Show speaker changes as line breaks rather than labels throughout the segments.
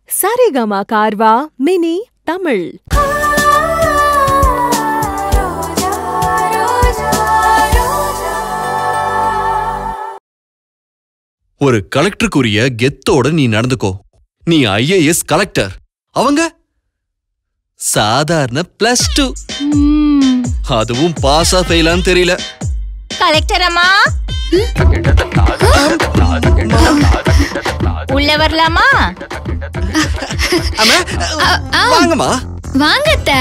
Saregama கார்வா mini Tamil
ஒரு கலெக்டருக்குரிய கெத்தோட நீ நடந்துக்கோ நீ ஐஏஎஸ் கலெக்டர் அவங்க சாதாரண பிளஸ் டூ அதுவும் பாஸா ஃபெயிலான்னு தெரியல
கலெக்டர் அம்மா உள்ள வரலாமா
அம்மா, வாங்கம்மா
வாங்க அத்தை.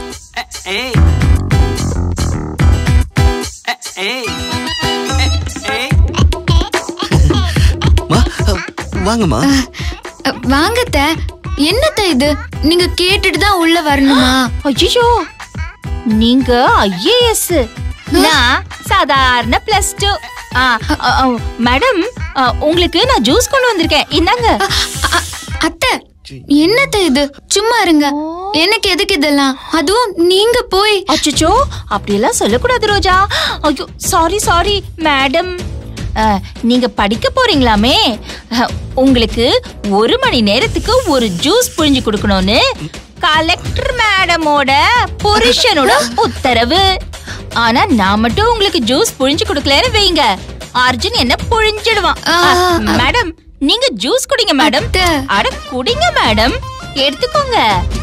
அம்மா, வாங்கம்மா
அ, வாங்க அத்தை. என்னத்த இது நீங்க கேட்டுட்டு தான் உள்ள வரணுமா
ஐயோ நீங்க ஐஏஎஸ் நான் சாதாரண பிளஸ் டூ மேடம் அ, உங்களுக்கு நான் ஜூஸ் கொண்டு வந்திருக்கேன் இந்தாங்க
அ, அத்தை என்னத்த இது சும்மா இருங்க எனக்கு எதுக்கு இதெல்லாம் அதுவும் நீங்க போய்
அச்சச்சோ அப்படியெல்லாம் சொல்லக்கூடாது ரோஜா ஐயோ சாரி சாரி மேடம் அஹ், நீங்க படிக்க போறீங்களாமே அஹ், உங்களுக்கு ஒரு மணி நேரத்துக்கு ஒரு ஜூஸ் புழிஞ்சு கொடுக்கணும்னு கலெக்டர் மேடமோட புருஷனோட உத்தரவு ஆனா நான் மட்டும் உங்களுக்கு ஜூஸ் புழிஞ்சு கொடுக்கலன்னு வைங்க அர்ஜுன் என்ன புழிஞ்சிடுவான்
ஆ,
அஹ், மேடம் நீங்க ஜூஸ் குடிங்க மேடம்
அத்தை.
அட குடிங்க மேடம் எடுத்துக்கோங்க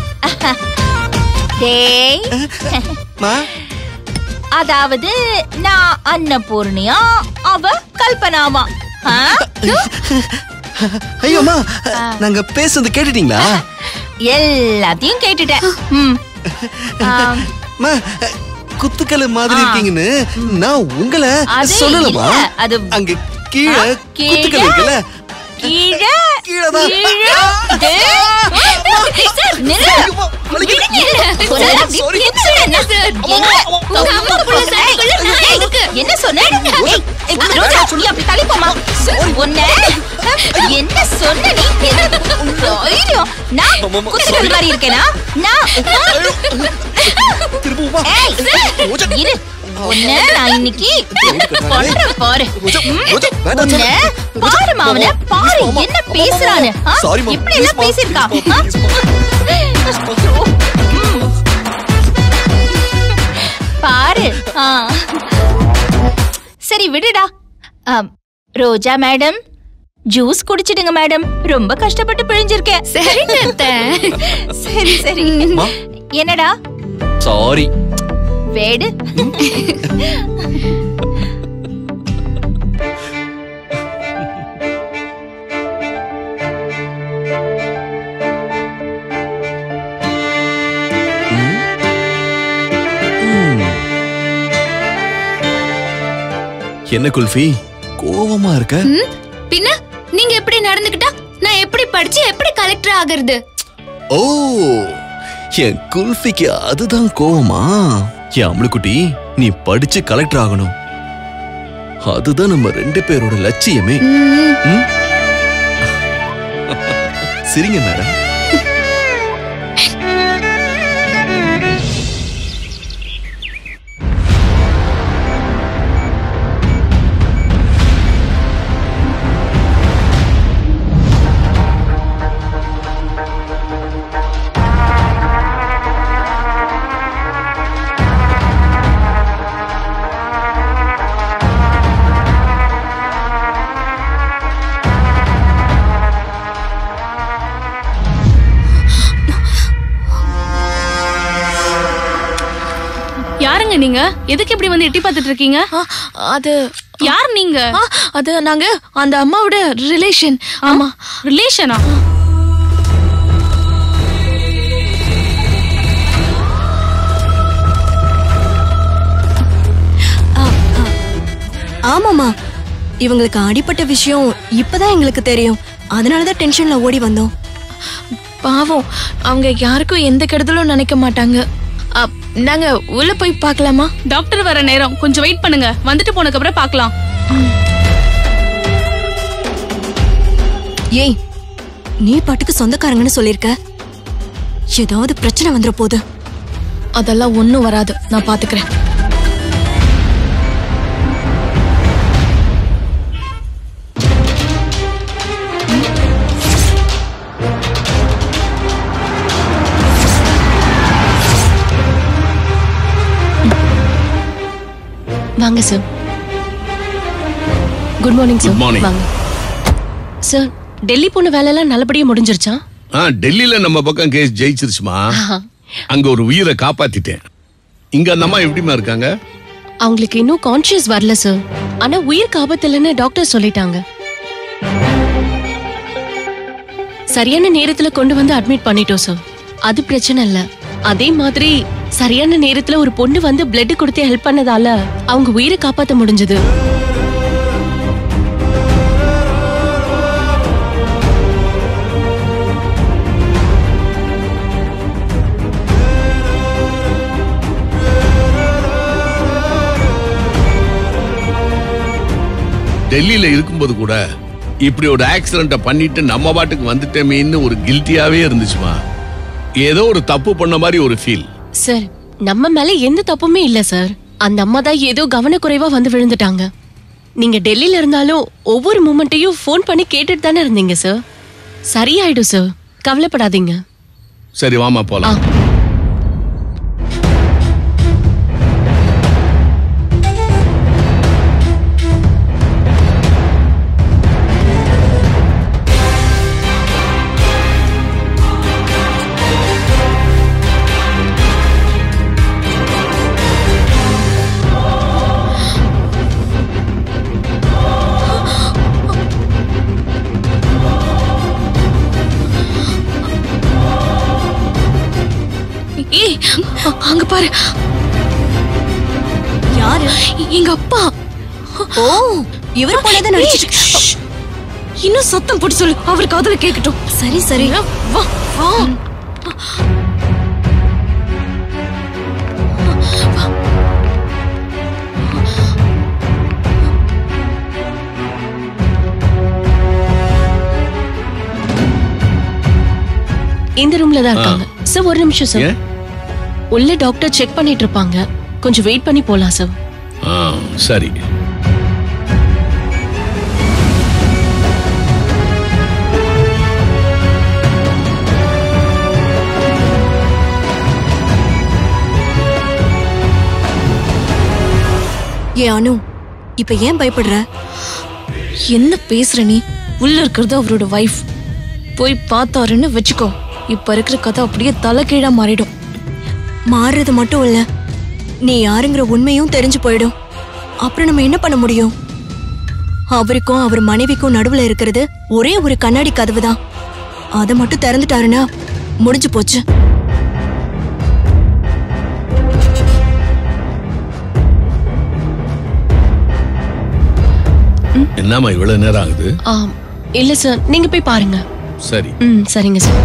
டேய்
மா
அதாவது நான் அன்னபூர்ணியா அவ கல்பனாவா ஆ?
ஐயோம்மா நாங்க பேசுறது கேட்டுட்டீங்களா
எல்லாத்தையும் கேட்டுட்டேன் ம். ஆம்,
அம்மா, குத்துக்கல்லு மாதிரி
ஆ.
இருக்கீங்கன்னு நான் உங்களை
அது
சொல்லலமா
இல்ல, அது
அங்க கீழே
ஆ, கீழே?
குத்துக்கல் இருக்குல்ல
கீழே
கீழதான்.
கீழே. டேய். சார், நில்லு. விடுங்க. சொல்லலாம் அப்படி
sorry.
நிறுத்து. எங்க? உங்க அம்மா புள்ள சண்டைக்குள்ள நான் எதுக்கு? என்ன சொன்ன ஏய், ஏய், ரோஜா, நீ அப்படி தள்ளி போம்மா. உன்னை என்ன சொன்ன நீ என்ன தைரியம் நான் குத்துக்கள் மாதிரி இருக்கேனா நான்
திரும்பவும்
ஏய், இரு உன்னை நான் இன்னைக்கு கொல்றேன் பாரு
ரோஜா,
ம்?
ரோஜா, வேண்டாம்
உன்னை
சொல்லு.
பாரு மாவன பாரு
மாமா.
என்ன பேசுறான்னு ஆ?
Sorry, மாமா.
இப்படி எல்லாம்
Please,
பேசியிருக்கா
please,
ஆ?
please,
ஐயோ, ம். பாரு ஆ. சரி விடுடா ஆம், ரோஜா மேடம் ஜூஸ் குடிச்சிடுங்க மேடம் ரொம்ப கஷ்டப்பட்டு பிழிஞ்சிருக்கேன்
சரிங்க அத்தை.
சரி சரி
அம்மா.
என்னடா
சாரி
வேடு
என்ன குல்ஃபி கோவமா இருக்க
ம்? பின்ன நீங்க எப்படி நடந்துக்கிட்டா நான் எப்படி படிச்சு எப்படி கலெக்டர் ஆகுறது
ஓ என் குல்ஃபிக்கு அதுதான் கோவமா என் அம்முக்குட்டி நீ படிச்சு கலெக்டர் ஆகணும் அதுதான் நம்ம ரெண்டு பேரோட லட்சியமே
ம்,
ம்? சிரிங்க மேடம்
யாருங்க நீங்க எதுக்கு இப்படி வந்து எட்டி பார்த்துட்டு இருக்கீங்க
அது
யார் நீங்க
ஆ, அது நாங்க அந்த அம்மாவோட ரிலேஷன் ஆமா
ரிலேஷனா
ஆமாமா இவங்களுக்கு அடிப்பட்ட விஷயம் இப்பதான் எங்களுக்கு தெரியும் அதனாலதான் டென்ஷன்ல ஓடி வந்தோம் பாவம் அவங்க யாருக்கும் எந்த கெடுதலும் நினைக்க மாட்டாங்க அ, நாங்க உள்ள போய் பார்க்கலாமா
டாக்டர் வர நேரம் கொஞ்சம் வெயிட் பண்ணுங்க வந்துட்டு போனதுக்கு அப்புறம் பார்க்கலாம்
ஏய் நீ பாட்டுக்கு சொந்தக்காரங்கன்னு சொல்லிருக்க ஏதாவது பிரச்சனை வந்துட போகுது அதெல்லாம் ஒண்ணும் வராது நான் பாத்துக்கிறேன் வாங்க sir good morning sir
Good morning.
வாங்க சார் டெல்லி போன வேலையெல்லாம் நல்லபடியா முடிஞ்சிருச்சா
ஆ டெல்லியில நம்ம பக்கம் கேஸ் ஜெயிச்சிருச்சுமா
ஆஹா.
அங்க ஒரு உயிரை காப்பாத்திட்டேன் இங்க அந்த அம்மா எப்படிமா இருக்காங்க
அவங்களுக்கு இன்னும் கான்ஷியஸ் வரல சார் ஆனா உயிருக்கு ஆபத்து இல்லைன்னு டாக்டர் சொல்லிட்டாங்க சரியான நேரத்துல கொண்டு வந்து அட்மிட் பண்ணிட்டோம் சார் அது பிரச்சனை இல்ல அதே மாதிரி சரியான நேரத்துல ஒரு பொண்ணு வந்து பிளட் கொடுத்து ஹெல்ப் பண்ணதால அவங்க உயிரை காப்பாத்த முடிஞ்சது
டெல்லியில இருக்கும்போது கூட இப்படி ஒரு ஆக்சிடென்ட பண்ணிட்டு நம்ம பாட்டுக்கு வந்துட்டோமேன்னு ஒரு கில்ட்டியாவே இருந்துச்சுமா ஏதோ ஒரு தப்பு பண்ண மாதிரி ஒரு ஃபீல்
சார் நம்ம மேல எந்த தப்புமே இல்ல சார் அந்த அம்மா தான் ஏதோ கவனக்குறைவா வந்து விழுந்துட்டாங்க நீங்க டெல்லியில இருந்தாலும் ஒவ்வொரு மூமெண்ட்டையும் ஃபோன் பண்ணி கேட்டுட்டு தானே இருந்தீங்க சார் சரியாயிடும் சார் கவலைப்படாதீங்க
சரி வாமா
ஆ
போலாம்
ஏய் அ- அங்க பாரு
யாரு
எங்க அப்பா
ஓ இவர் போலதான் நடிச்சிட்டு
இன்னும் சத்தம் போட்டு சொல்லு அவர் காதுல கேட்கட்டும்
சரி சரி
வா வா இந்த ரூம்ல தான் இருக்காங்க சார் ஒரு நிமிஷம் சார்
ஏன்
உள்ள டாக்டர் செக் பண்ணிட்டு இருப்பாங்க கொஞ்சம் வெயிட் பண்ணி போலாம் சார்
ஆ சரி
ஏ அனு இப்ப ஏன் பயப்படுற
என்ன பேசுற நீ உள்ள இருக்கிறது அவரோட வைஃப் போய் பார்த்தாருன்னு வச்சுக்கோ இப்ப இருக்கிற கதை அப்படியே தலைகீழா மாறிடும்
மாறுறது மட்டும் இல்ல நீ யாருங்கிற உண்மையும் தெரிஞ்சு போயிடும் அப்புறம் நம்ம என்ன பண்ண முடியும் அவருக்கும் அவர் மனைவிக்கும் நடுவுல இருக்கிறது ஒரே ஒரு கண்ணாடி கதவு தான் அதை மட்டும் திறந்துட்டாருன்னா முடிஞ்சு போச்சு
என்னம்மா இவ்வளவு நேரம் ஆகுது
ஆ, இல்ல சார் நீங்க போய் பாருங்க
சரி
ம் சரிங்க சார்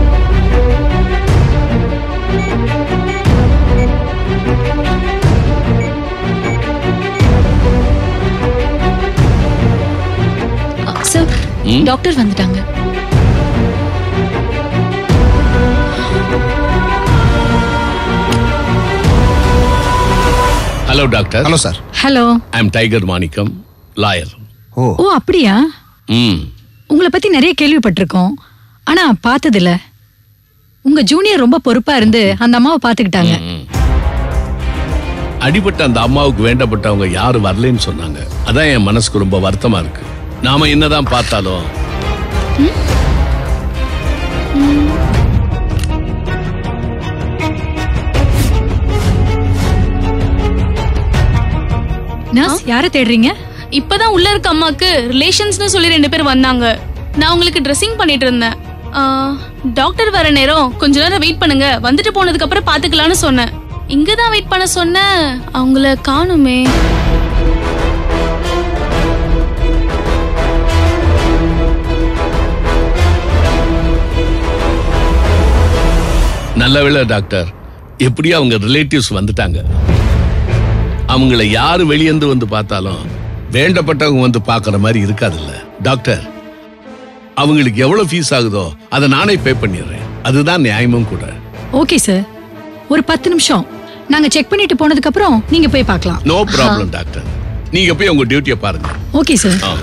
ஆ, சார்
ம்?
டாக்டர் வந்துட்டாங்க
hello doctor
hello sir
hello
I am tiger Manickam lawyer
ஓ
ஓ அப்படியா
ம்
உங்களை பத்தி நிறைய கேள்விப்பட்டிருக்கோம் ஆனா பார்த்ததில்ல உங்க ஜூனியர் ரொம்ப பொறுப்பா இருந்து அந்த அம்மாவை பாத்துக்கிட்டாங்க
ம். அடிபட்ட அந்த அம்மாவுக்கு வேண்டப்பட்டவங்க யாரும் வரலன்னு சொன்னாங்க அதான் என் மனசுக்கு ரொம்ப வருத்தமா இருக்கு நாம என்னதான் பார்த்தாலும்
நர்ஸ் யாரை தேடுறீங்க
இப்பதான் உள்ள இருக்க அம்மாக்கு ரிலேஷன்ஸ்னு சொல்லி ரெண்டு பேர் வந்தாங்க நான் உங்களுக்கு ட்ரெஸ்ஸிங் பண்ணிட்டு இருந்தேன் ஆ, டாக்டர் வர நேரம் கொஞ்ச நேரம் வெயிட் பண்ணுங்க வந்துட்டு போனதுக்கு அப்புறம் பாத்துக்கலாம்னு சொன்னேன் இங்க தான் வெயிட் பண்ண சொன்னேன் அவங்கள காணுமே
நல்ல வேளை டாக்டர் எப்படியும் அவங்க ரிலேட்டிவ்ஸ் வந்துட்டாங்க அவங்கள யாரு வெளியேந்து வந்து பார்த்தாலும் வேண்டப்பட்டவங்க வந்து பார்க்குற மாதிரி இருக்காதுல்ல டாக்டர் அவங்களுக்கு எவ்வளவு ஃபீஸ் ஆகுதோ அதை நானே பே பண்ணிடுறேன் அதுதான் நியாயமும் கூட
ஓகே சார் ஒரு பத்து நிமிஷம் நாங்க செக் பண்ணிட்டு போனதுக்கு அப்புறம் நீங்க போய் பார்க்கலாம்
நோ ப்ராப்ளம் டாக்டர் நீங்க போய் உங்க டியூட்டியை பாருங்க
ஓகே சார்
ஆ.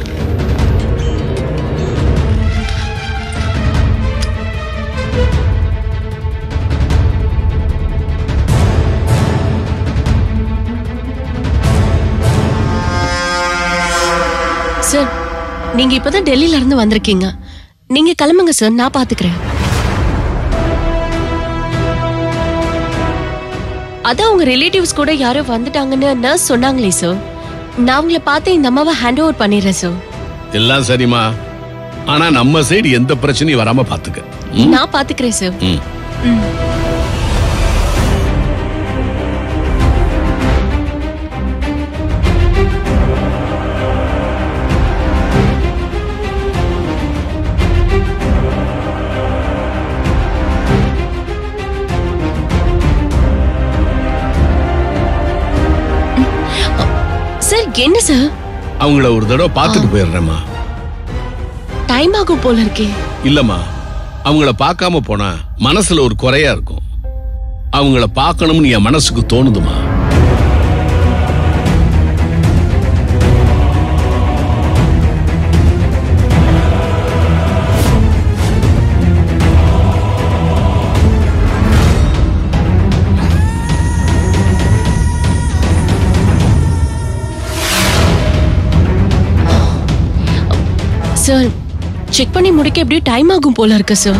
நீங்க இப்பதான் டெல்லியில இருந்து வந்திருக்கீங்க நீங்க கிளம்புங்க சார் நான் பாத்துக்கிறேன் அதான் உங்க ரிலேட்டிவ்ஸ் கூட யாரோ வந்துட்டாங்கன்னு நர்ஸ் சொன்னாங்களே சார் நான் உங்களை பார்த்து இந்த அம்மாவை ஹேண்ட் ஓவர் பண்ணிடுறேன் சார்
எல்லாம் சரிம்மா ஆனா நம்ம சைடு எந்த பிரச்சனையும் வராம பாத்துக்க ம்?
நான் பாத்துக்கிறேன் சார்
ம்.
சார் என்ன சார்
அவங்கள ஒரு தடவை பார்த்துட்டு போயிடுறேம்மா
டைம் ஆகும் போல இருக்கே
இல்லம்மா அவங்கள பார்க்காம போனா மனசுல ஒரு குறையா இருக்கும் அவங்கள பார்க்கணும்னு என் மனசுக்கு தோணுதுமா
சார் செக் பண்ணி முடிக்க எப்படியும் டைம் ஆகும் போல இருக்கு சார்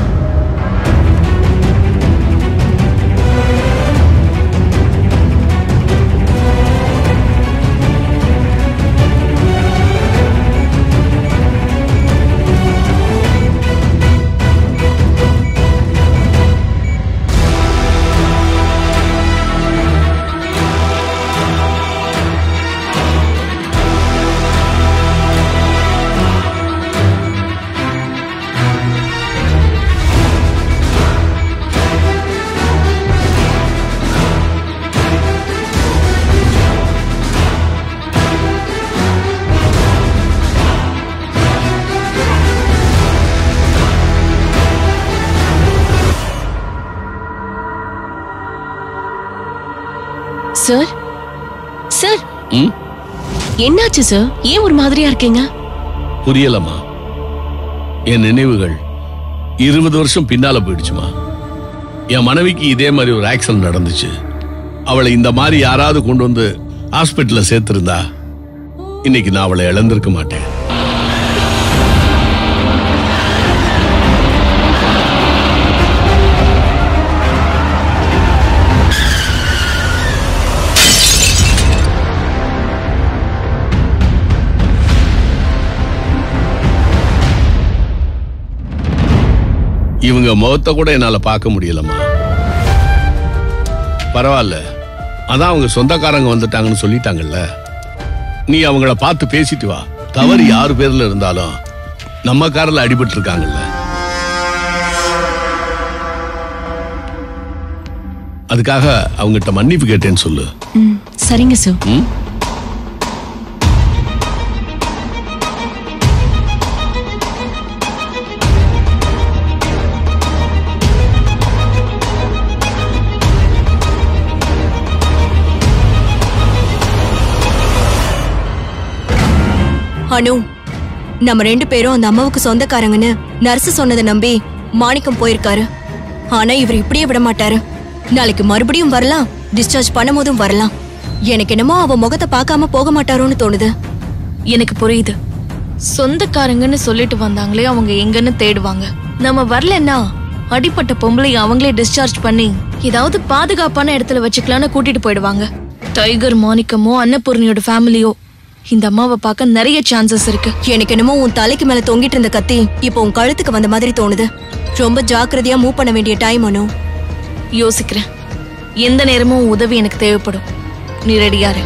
சார் சார்
ம்?
என்னாச்சு சார் ஏன் ஒரு மாதிரியா இருக்கீங்க
புரியலம்மா என் நினைவுகள் இருபது வருஷம் பின்னால போயிடுச்சுமா என் மனைவிக்கு இதே மாதிரி ஒரு ஆக்சிடென்ட் நடந்துச்சு அவளை இந்த மாதிரி யாராவது கொண்டு வந்து ஹாஸ்பிட்டல்ல சேர்த்திருந்தா இன்னைக்கு நான் அவளை இழந்திருக்க மாட்டேன் இவங்க முகத்தை கூட என்னால பார்க்க முடியலம்மா பரவாயில்ல அதான் அவங்க சொந்தக்காரங்க வந்துட்டாங்கன்னு சொல்லிட்டாங்கல்ல நீ அவங்கள பார்த்து பேசிட்டு வா தவறு யாரு பேர்ல இருந்தாலும் நம்ம காரில் அடிபட்டு இருக்காங்கல்ல அதுக்காக அவங்ககிட்ட மன்னிப்பு கேட்டேன்னு சொல்லு
ம் சரிங்க சார்
ம்?
அனு நம்ம ரெண்டு பேரும் அந்த அம்மாவுக்கு சொந்தக்காரங்கன்னு நர்ஸ் சொன்னதை நம்பி மாணிக்கம் போயிருக்காரு ஆனா இவர் இப்படியே விட மாட்டாரு நாளைக்கு மறுபடியும் வரலாம் டிஸ்சார்ஜ் பண்ணும்போதும் வரலாம் எனக்கு என்னமோ அவ முகத்தை பார்க்காம போக மாட்டாரோன்னு தோணுது
எனக்கு புரியுது சொந்தக்காரங்கன்னு சொல்லிட்டு வந்தாங்களே அவங்க எங்கன்னு தேடுவாங்க நம்ம வரலன்னா அடிப்பட்ட பொம்பளை அவங்களே டிஸ்சார்ஜ் பண்ணி ஏதாவது பாதுகாப்பான இடத்துல வச்சுக்கலாம்னு கூட்டிட்டு போயிடுவாங்க டைகர் மாணிக்கமோ அன்னபூர்ணியோட ஃபேமிலியோ இந்த அம்மாவை பார்க்க நிறைய சான்சஸ் இருக்கு
எனக்கு என்னமோ உன் தலைக்கு மேல தொங்கிட்டு இருந்த கத்தி இப்போ உன் கழுத்துக்கு வந்த மாதிரி தோணுது ரொம்ப ஜாக்கிரதையா மூவ் பண்ண வேண்டிய டைம் அனு
யோசிக்கிறேன் எந்த நேரமும் உன் உதவி எனக்கு தேவைப்படும் நீ ரெடியாரு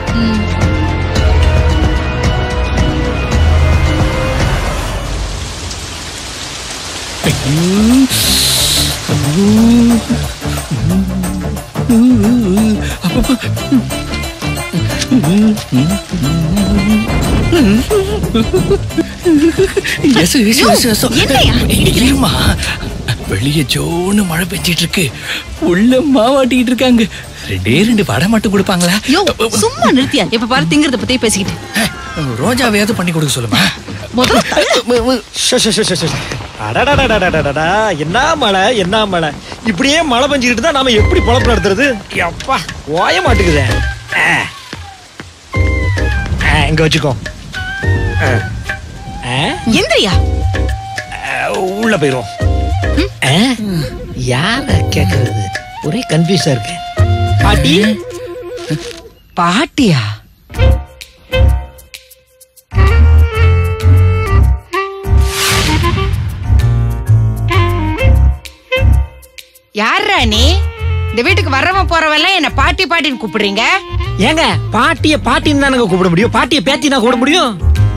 எசு, எசு, எசு, எசு. இருமா வெளியே ஜோன்னு மழை பெஞ்சிட்டு இருக்கு உள்ள மாவாட்டிக்கிட்டு இருக்காங்க ரெண்டே ரெண்டு வடை மட்டும் கொடுப்பாங்களா
சும்மா நிறுத்தியா இப்ப பாரு திங்கறத பத்தி பேசிக்கிட்டு
ரோஜாவையாவது பண்ணி கொடுக்க சொல்லுமா
அடடடடடடடடா, என்ன மழை என்ன மழை இப்படியே மழை பெஞ்சுக்கிட்டு தான் நாம எப்படி பொழப்பு நடத்துறது அப்பா ஓய மாட்டேங்குதே ஆ. ஆ, இங்க வச்சுக்கோ ஆ.
எந்திரியா
உள்ள போயிரும் யார கேக்குறது ஒரே கன்ஃபியூஸா இருக்கு பாட்டி
பாட்டியா யாரா நீ இந்த வீட்டுக்கு வர்றவன் போறவெல்லாம் என்ன பாட்டி பாட்டின்னு கூப்பிடுறீங்க
ஏங்க பாட்டிய பாட்டின்னு தானங்க கூப்பிட முடியும் பாட்டிய பேத்தினா கூப்பிட முடியும்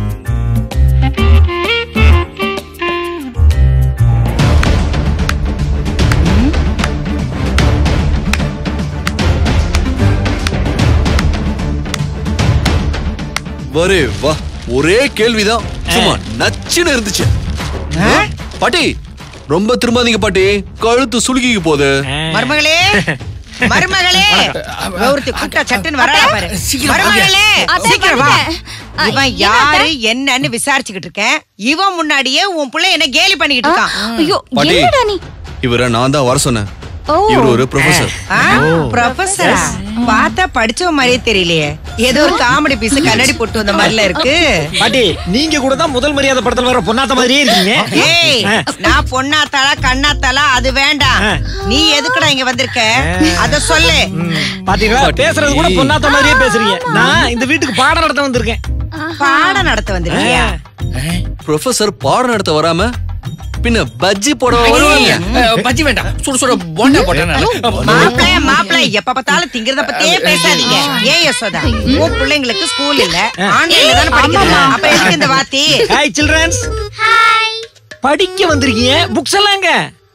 வரே வா ஒரே கேள்விதான் சும்மா நச்சுன்னு இருந்துச்சு பாட்டி ரொம்ப திரும்பாதீங்க பாட்டி கழுத்து சுலுக்கிக்கு போகுது
மருமகளே மருமகளே ஒருத்தி குட்டா சட்டுன்னு வரா பாரு
சீக்கிரம்
மருமகளே
வாங்க.
சீக்கிரம் வா
வந்துட்டேன். அ,
இவன்
என்ன
யாரு என்னன்னு விசாரிச்சுக்கிட்டு இருக்கேன் இவன் முன்னாடியே உன் புள்ள என்ன கேலி பண்ணிக்கிட்டு இருக்கான்
ஐயோ
பாட்டி
என்னடா நீ
இவரை நான் தான் வர சொன்னேன்
ஓ
இவர் ஒரு ப்ரொஃபசர்
ஆ, ப்ரொஃபஸரா பார்த்தா படிச்சவ மாதிரியே தெரியலையே ஏதோ ஒரு காமெடி பீஸ் கண்ணாடி போட்டு வந்த மாதிரில இருக்கு
பாட்டி நீங்க கூட தான் முதல் மரியாதை படத்துல வர பொண்ணாத்த மாதிரியே இருக்கீங்க
ஏய்
ஆ.
நான் பொண்ணாத்தாளா கண்ணாத்தாளா அது வேண்டாம்
ஆ.
நீ எதுக்குடா இங்க வந்திருக்க அத சொல்லு
பாத்தீங்களா பேசுறது கூட பொண்ணாத்த மாதிரியே பேசுறீங்க நான் இந்த வீட்டுக்கு பாடம் நடத்த வந்திருக்கேன்
பாடம் நடத்த வந்திருக்கியா
ப்ரொஃபசர் பாடம் நடத்த வராம பின்ன பஜ்ஜி போட வருவாங்க
பஜ்ஜி வேண்டாம் சுட சுட போண்டா போட்டேன்
மாப்பிள மாப்பிள எப்ப பார்த்தாலும் திங்கிறத பத்தியே பேசாதீங்க ஏன் யசோதா உன் பிள்ளைங்களுக்கு ஸ்கூல் இல்ல ஆன்லைன்ல தானே படிக்கிறாங்க அப்ப எதுக்கு இந்த வாத்தி
ஹாய் சில்ட்ரன்ஸ் படிக்க வந்திருக்கீங்க புக்ஸ் எல்லாங்க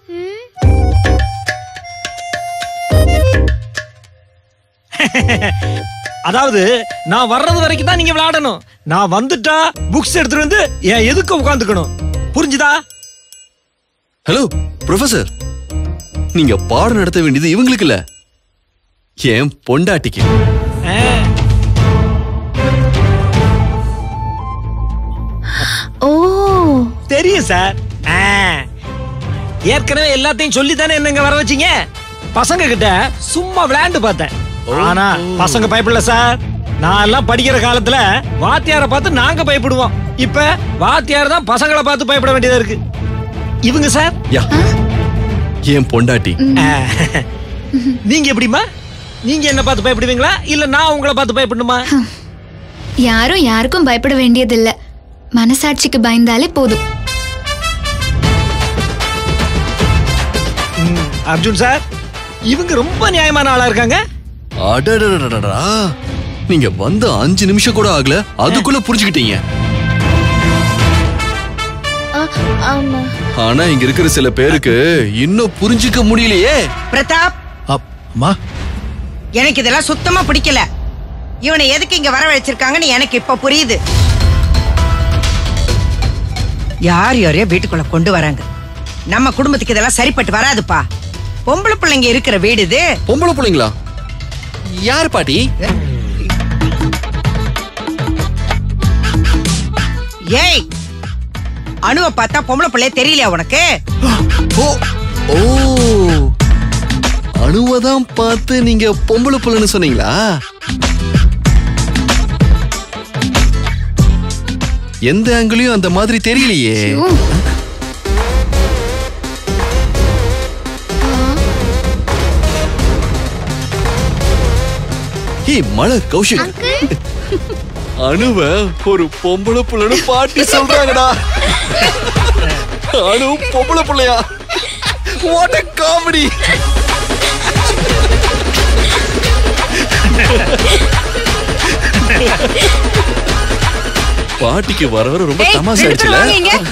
அதாவது நான் வர்றது வரைக்கும் தான் நீங்க விளையாடணும் நான் வந்துட்டா புக்ஸ் எடுத்துட்டு வந்து என் எதுக்கு உட்காந்துக்கணும் புரிஞ்சுதா
ஹலோ ப்ரொஃபசர் நீங்க பாடம் நடத்த வேண்டியது இவங்களுக்கு இல்ல என் பொண்டாட்டிக்கு
ஓ
தெரியும் சார் ஆ. ஏற்கனவே எல்லாத்தையும் சொல்லி தானே என்னங்க வர வச்சீங்க பசங்க கிட்ட சும்மா விளையாண்டு பார்த்தேன் ஆனா பசங்க பயப்படல சார் நான் எல்லாம் படிக்கிற காலத்துல வாத்தியார பார்த்து நாங்க பயப்படுவோம் இப்ப வாத்தியார் தான் பசங்களை பார்த்து பயப்பட வேண்டியதா இருக்கு இவங்க சார்
யா என் பொண்டாட்டி
ஆ. நீங்க எப்படிமா நீங்க என்ன பார்த்து பயப்படுவீங்களா இல்ல நான் உங்களை பார்த்து பயப்படணுமா
யாரும் யாருக்கும் பயப்பட வேண்டியதில்ல மனசாட்சிக்கு பயந்தாலே போதும்
ம், அர்ஜுன் சார் இவங்க ரொம்ப நியாயமான ஆளா இருக்காங்க
அடடடடடா நீங்க வந்து அஞ்சு நிமிஷம் கூட ஆகல அதுக்குள்ள புரிஞ்சுக்கிட்டீங்க
ஆமா
ஆனா இங்க இருக்கிற சில பேருக்கு இன்னும் புரிஞ்சுக்க முடியலையே
பிரதாப்
அம்மா
எனக்கு இதெல்லாம் சுத்தமா பிடிக்கல இவனை எதுக்கு இங்க வர வச்சிருக்காங்கன்னு எனக்கு இப்ப புரியுது யார் யாரையோ வீட்டுக்குள்ள கொண்டு வராங்க நம்ம குடும்பத்துக்கு இதெல்லாம் சரிப்பட்டு வராதுப்பா பொம்பளை பிள்ளைங்க இருக்கிற வீடு இது
பொம்பளை பிள்ளைங்களா யார் பாட்டி
ஏய் அணுவை பார்த்தா பொம்பளை பிள்ளைய தெரியலையா உனக்கு
ஓ ஓ அணுவதான் பார்த்து நீங்க பொம்பளை புள்ளன்னு சொன்னீங்களா எந்த ஆங்கிளையும் அந்த மாதிரி தெரியலையே ஏய் மலர் கௌஷிக் அணுவ ஒரு பொம்பளை புள்ளன்னு பாட்டி சொல்றாங்கடா அணு பொம்பளை புள்ளையா வாட் a காமெடி பாட்டிக்கு வர வர ரொம்ப
ஏய்,
தமாசா
ரெண்டு பேரும்
ஆயிடுச்சுல
வாங்க இங்க.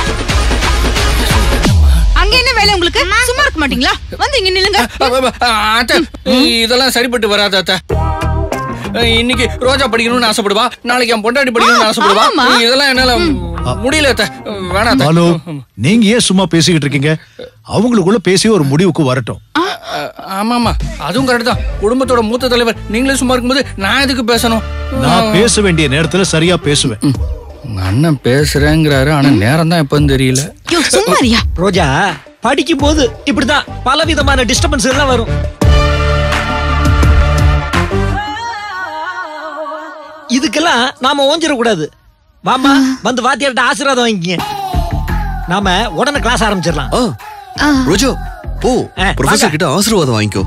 அங்க என்ன வேலை உங்களுக்கு சும்மா இருக்க மாட்டீங்களா வந்து இங்க நில்லுங்க
அத்தை இதெல்லாம் சரிப்பட்டு வராது அத்தை இன்னைக்கு ரோஜா படிக்கணும்னு ஆசைப்படுவா நாளைக்கு என் பொண்டாட்டி படிக்கணும்னு ஆசைப்படுவா
ஆமாம்மா.
இதெல்லாம் என்னால முடியல அத்தை வேணாம் அத்தை.
ஹலோ நீங்க ஏன் சும்மா பேசிக்கிட்டு இருக்கீங்க அவங்களுக்குள்ள பேசி ஒரு முடிவுக்கு வரட்டும்
அ- ஆமாமா அதுவும் கரெக்ட் தான் குடும்பத்தோட மூத்த தலைவர் நீங்களே சும்மா இருக்கும்போது நான் எதுக்கு பேசணும்
நான் பேச வேண்டிய நேரத்துல சரியா பேசுவேன்
உங்க அண்ணன் பேசுறேங்கிறாரு ஆனா நேரம் தான் எப்பன்னு தெரியல
சும்மாரியா
ரோஜா படிக்கும் போது இப்படிதான் பல விதமான டிஸ்டர்பன்ஸ் எல்லாம் வரும் இதுக்கெல்லாம் நாம ஓஞ்சிடக்கூடாது வாமா வந்து வாத்தியார்ட்ட ஆசீர்வாதம் வாங்கிக்கங்க நாம உடனே கிளாஸ் ஆரம்பிச்சிடலாம்
ஆ ரோஜா போ
ஆ,
ப்ரொஃபசர்
வாங்க.
கிட்ட ஆசீர்வாதம் வாங்கிக்கோ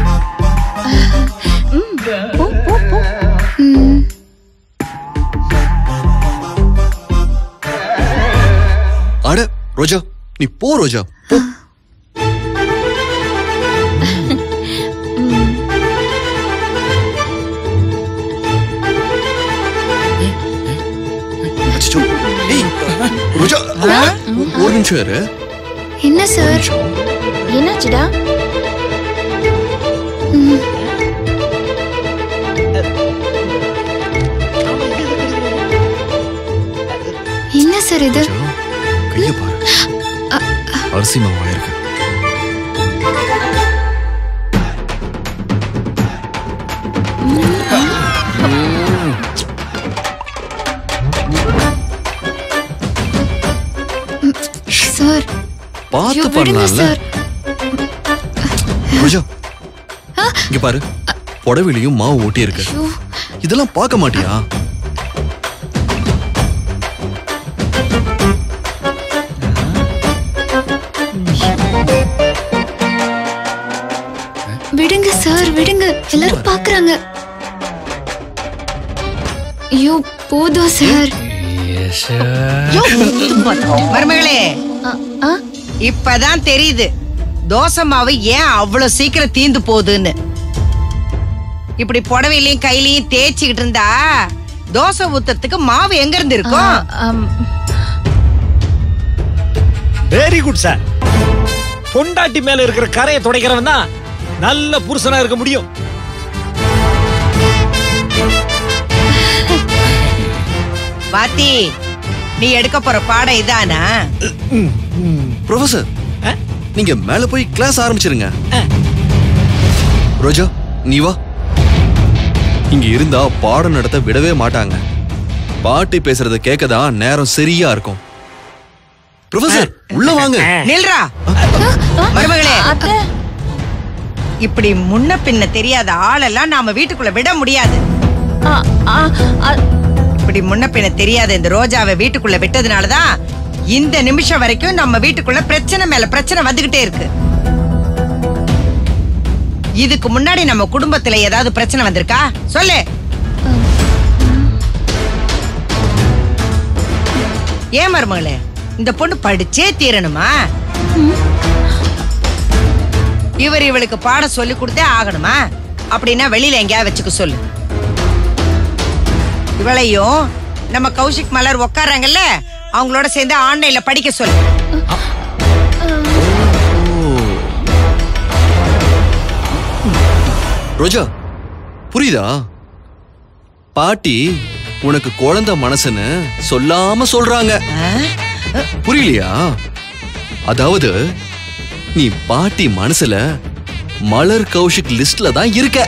அட ரோஜா நீ போ ரோஜா போ அச்சச்சோ. ஏய், ரோஜா ஒரு நிமிஷம் இரு
என்ன சார்
என்னாச்சுடா
என்ன சார் இது
கைய பாரு அரிசி மாவா இருக்கு
சார்
பார்த்து
ஐயோ, விடுங்க
பண்ணலாம்ல
சார்
ரோஜா இங்க பாரு புடவையிலையும் மாவு ஊட்டி இருக்கு இதெல்லாம் பார்க்க மாட்டியா
விடுங்க சார் விடுங்க எல்லாரும் பாக்குறாங்க ஐயோ போதும் சார்
மருமகளே இப்பதான் தெரியுது தோசை மாவு ஏன் அவ்வளவு சீக்கிரம் தீந்து போகுதுன்னு இப்படி புடவையிலயும் கையிலயும் தேய்ச்சிக்கிட்டு இருந்தா தோசை ஊத்துறதுக்கு மாவு எங்க இருந்து இருக்கும்
வெரி குட் சார் பொண்டாட்டி மேல இருக்கிற கரையை துடைக்கிறவன் தான் நல்ல புருஷனா இருக்க முடியும்
வாத்தி நீ எடுக்க போற பாடம் இதானா
ப்ரொஃபசர் நீங்க மேல போய் கிளாஸ் ஆரம்பிச்சிருங்க ரோஜா நீ வா இங்க இருந்தா பாடம் நடத்த விடவே மாட்டாங்க பாட்டி பேசுறத கேட்கதான் நேரம் சரியா இருக்கும் ப்ரொஃபசர் உள்ள வாங்க
நில்றா மருமகளே இப்படி முன்ன பின்ன தெரியாத ஆளெல்லாம் நாம வீட்டுக்குள்ள விட முடியாது இப்படி முன்ன பின்ன தெரியாத இந்த ரோஜாவை வீட்டுக்குள்ள விட்டதுனாலதான் இந்த நிமிஷம் வரைக்கும் நம்ம வீட்டுக்குள்ள பிரச்சனை மேல பிரச்சனை வந்துகிட்டே இருக்கு இதுக்கு முன்னாடி நம்ம குடும்பத்துல ஏதாவது பிரச்சனை வந்திருக்கா சொல்லு ஏன் மருமகளே இந்த பொண்ணு படிச்சே தீரணுமா இவர் இவளுக்கு பாடம் சொல்லி கொடுத்தே ஆகணுமா அப்படின்னா வெளியில எங்கேயா வச்சுக்க சொல்லு இவளையும் நம்ம கௌஷிக் மலர் உட்கார்றாங்கல்ல அவங்களோட சேர்ந்து ஆன்லைன்ல படிக்க சொல்லு
ரோஜா புரியுதா பாட்டி உனக்கு குழந்தை மனசுன்னு சொல்லாம சொல்றாங்க புரியலையா அதாவது நீ பாட்டி மனசுல மலர் கௌஷிக் லிஸ்ட்ல தான் இருக்க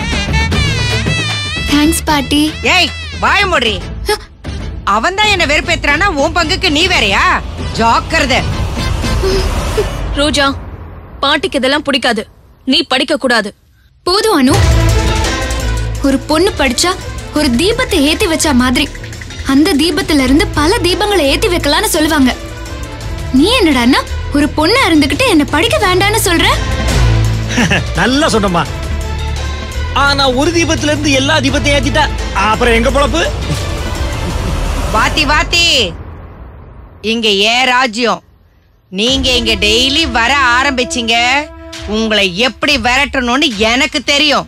தேங்க்ஸ் பாட்டி
ஏய் வாய மூடுறி அவன் தான் என்ன வெறுப்பேத்துறானா உன் பங்குக்கு நீ வேறயா ஜாக்கிரதை
ரோஜா பாட்டிக்கு இதெல்லாம் பிடிக்காது நீ படிக்க கூடாது
போதும் அனு ஒரு பொண்ணு படிச்சா ஒரு தீபத்தை ஏத்தி வச்ச மாதிரி அந்த தீபத்துல இருந்து பல தீபங்களை ஏத்தி வைக்கலாம்னு சொல்லுவாங்க நீ என்னடான்னா ஒரு பொண்ணா இருந்துகிட்டு என்ன படிக்க வேண்டாம்னு சொல்ற
நல்லா சொன்னம்மா ஆனா ஒரு தீபத்துல இருந்து எல்லா தீபத்தையும் ஏத்திட்டா அப்புறம் எங்க பொழப்பு
வாத்தி வாத்தி இங்க ஏ ராஜ்யம் நீங்க இங்க டெய்லி வர ஆரம்பிச்சீங்க உங்களை எப்படி விரட்டணும்னு எனக்கு தெரியும்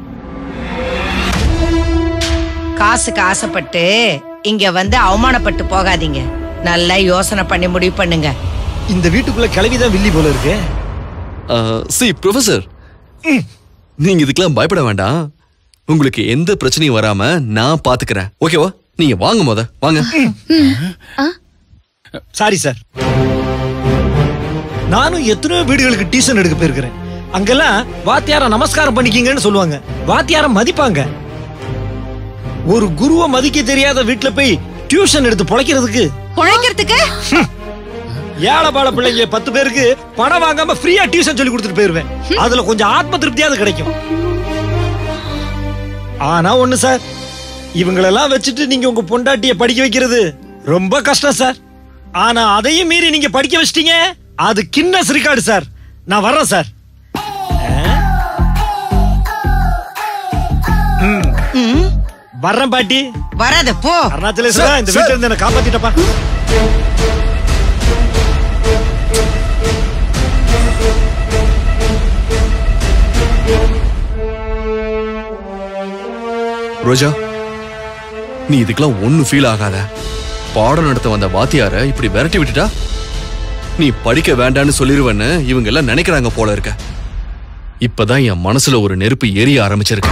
காசுக்கு ஆசைப்பட்டு இங்க வந்து அவமானப்பட்டு போகாதீங்க நல்லா யோசனை பண்ணி முடிவு பண்ணுங்க
இந்த வீட்டுக்குள்ள கிளவிதான் வில்லி போல இருக்கு
சி ப்ரொஃபசர் நீங்க இதுக்கெல்லாம் பயப்பட வேண்டாம் உங்களுக்கு எந்த பிரச்சனையும் வராம நான் பாத்துக்கிறேன் ஓகேவா நீங்க வாங்க முத வாங்க
சாரி சார் நானும் எத்தனையோ வீடுகளுக்கு டியூஷன் எடுக்க போயிருக்கிறேன் அங்கெல்லாம் வாத்தியார நமஸ்காரம் பண்ணிக்கிங்கன்னு சொல்லுவாங்க வாத்தியார மதிப்பாங்க ஒரு குருவை மதிக்க தெரியாத வீட்டுல போய் டியூஷன் எடுத்து பொழைக்கிறதுக்கு
குழைக்கிறதுக்கு
ஏழபால பிள்ளைங்க பத்து பேருக்கு பணம் வாங்காம ஃப்ரீயா டியூஷன் சொல்லி கொடுத்துட்டு போயிருவேன் அதுல கொஞ்சம் ஆத்ம திருப்தியாவது கிடைக்கும் ஆனா ஒண்ணு சார் இவங்களெல்லாம் வச்சுட்டு நீங்க உங்க பொண்டாட்டிய படிக்க வைக்கிறது ரொம்ப கஷ்டம் சார் ஆனா அதையும் மீறி நீங்க படிக்க வச்சிட்டீங்க அது கின்னஸ் ரெக்கார்டு சார் நான் வர்றேன் சார் ம். வர்றேன் பாட்டி
வராத போ
அருணாச்சலேஸ்வரா இந்த வீட்டுல இருந்து என்ன காப்பாத்திட்டப்பா
ரோஜா நீ இதுக்கெல்லாம் ஒன்னும் ஃபீல் ஆகாத பாடம் நடத்த வந்த வாத்தியார இப்படி விரட்டி விட்டுட்டா நீ படிக்க வேண்டான்னு சொல்லிருவேன்னு இவங்க எல்லாம் நினைக்கிறாங்க போல இருக்க இப்பதான் என் மனசுல ஒரு நெருப்பு எரிய ஆரம்பிச்சிருக்கு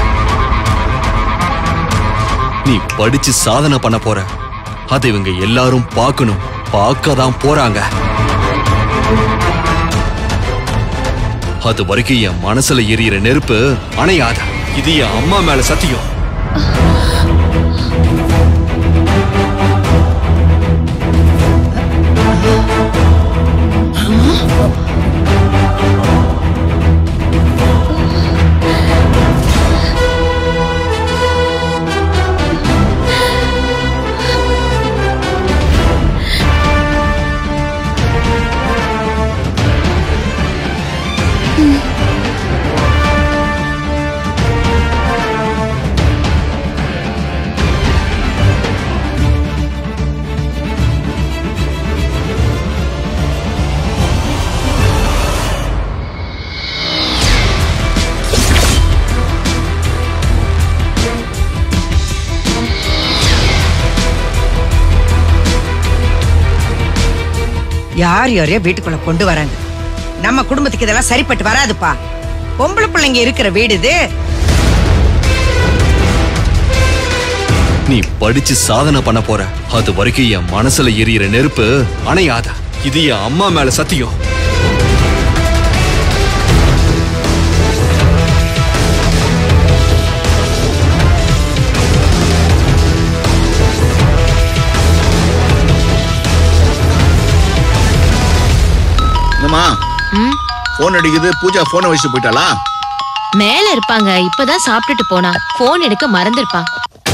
நீ படிச்சு சாதனை பண்ண போற அதை இவங்க எல்லாரும் பார்க்கணும் பார்க்க தான் போறாங்க அது வரைக்கும் என் மனசுல எரியிற நெருப்பு அணையாத இது என் அம்மா மேல சத்தியம்
யார் யாரையோ வீட்டுக்குள்ள கொண்டு வராங்க நம்ம குடும்பத்துக்கு இதெல்லாம் சரிப்பட்டு வராதுப்பா பொம்பளை பிள்ளைங்க இருக்கிற வீடு இது
நீ படிச்சு சாதனை பண்ண போற அது வரைக்கும் என் மனசுல எரியிற நெருப்பு அணையாத இது என் அம்மா மேல சத்தியம்
என்னம்மா போன் அடிக்குது பூஜா போனை வச்சுட்டு போயிட்டாளா
மேல இருப்பாங்க இப்பதான் சாப்பிட்டுட்டு போனா போன் எடுக்க மறந்துருப்பா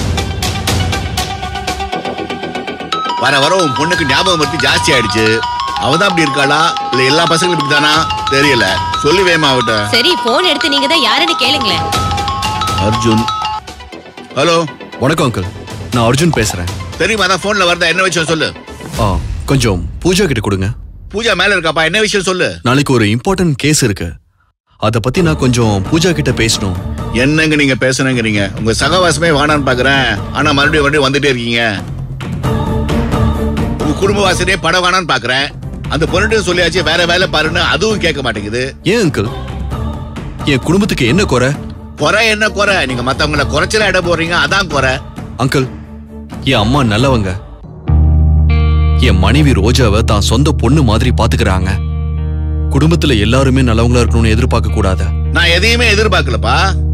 வர வர உன் பொண்ணுக்கு ஞாபகம் பத்தி ஜாஸ்தி ஆயிடுச்சு அவதான் அப்படி இருக்காளா இல்ல எல்லா பசங்களும் இப்படி தானா தெரியல சொல்லி வேமா அவட்ட
சரி போன் எடுத்து நீங்க தான் யாருன்னு கேளுங்களேன்
அர்ஜுன் ஹலோ
வணக்கம் அங்கிள் நான் அர்ஜுன் பேசுறேன்
தெரியுமா அதான் போன்ல வருதா என்ன விஷயம் சொல்லு
ஆ கொஞ்சம் பூஜா கிட்ட கொடுங்க
பூஜா மேல இருக்காப்பா என்ன விஷயம் சொல்லு
நாளைக்கு ஒரு இம்பார்ட்டன்ட் கேஸ் இருக்கு அத பத்தி நான் கொஞ்சம் பூஜா கிட்ட பேசணும்
என்னங்க நீங்க பேசணுங்கிறீங்க உங்க சகவாசமே வானான்னு பாக்குறேன் ஆனா மறுபடியும் மறுபடியும் வந்துட்டே இருக்கீங்க உங்க குடும்ப வாசனையே படம் வேணான்னு பாக்குறேன் அந்த பொண்ணுட்டு சொல்லியாச்சு வேற வேலை பாருன்னு அதுவும் கேட்க மாட்டேங்குது
ஏன் அங்கிள் என் குடும்பத்துக்கு என்ன குறை
குறை என்ன குறை நீங்க மத்தவங்கள குறைச்சல இடம் போடுறீங்க அதான் குறை
அங்கிள் என் அம்மா நல்லவங்க என் மனைவி ரோஜாவை தான் சொந்த பொண்ணு மாதிரி பாத்துக்கறாங்க குடும்பத்துல எல்லாருமே நல்லவங்களா இருக்கணும்னு எதிர்பார்க்க கூடாது
நான் எதையுமே எதிர்பார்க்கலப்பா